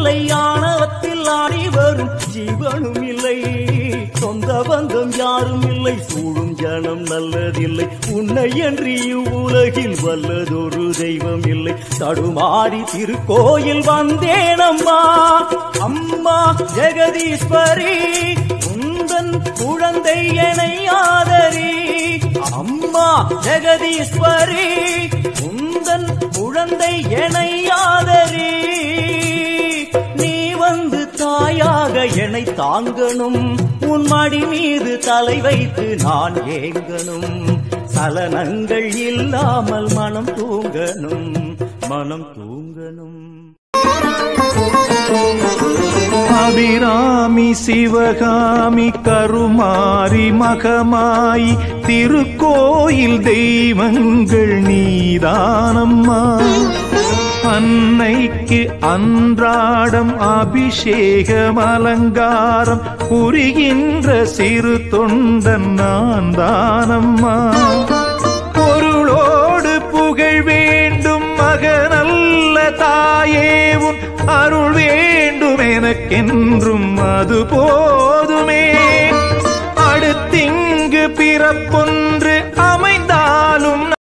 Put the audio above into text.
இல்லை ஆணவத்தில் ஆடி வரும் ஜீவனும் இல்லை சொந்த பந்தம் யாரும் இல்லை சூழும் ஜனம் நல்லதில்லை உன்னை என்று இவ்வுலகில் வல்லதொரு தெய்வம் இல்லை தடுமாறி திருக்கோயில் வந்தேன் அம்மா அம்மா ஜெகதீஸ்வரி உந்தன் குழந்தை என்னை ஆதரி அம்மா ஜெகதீஸ்வரி உந்தன் குழந்தை என்னை ஆதரி நீ வந்து தாயாக என்னை தாங்கணும் உன் மடி மீது தலை வைத்து நான் ஏங்கணும் சலனங்கள் இல்லாமல் மனம் தூங்கணும் மனம் தூங்கணும் அபிராமி சிவகாமி கருமாரி மகமாயி திருக்கோயில் தெய்வங்கள் நீதானம்மா அன்னைக்கு அன்றாடம் அபிஷேகம் அலங்காரம் புரிகின்ற சிறு தொண்டன் நான் தானம்மா பொருளோடு புகழ் வேண்டும் மகனல்ல தாயேவும் அருள் வேண்டும் எனக்கென்றும் அது போதுமே அடுத்திங்கு பிறப்பொன்று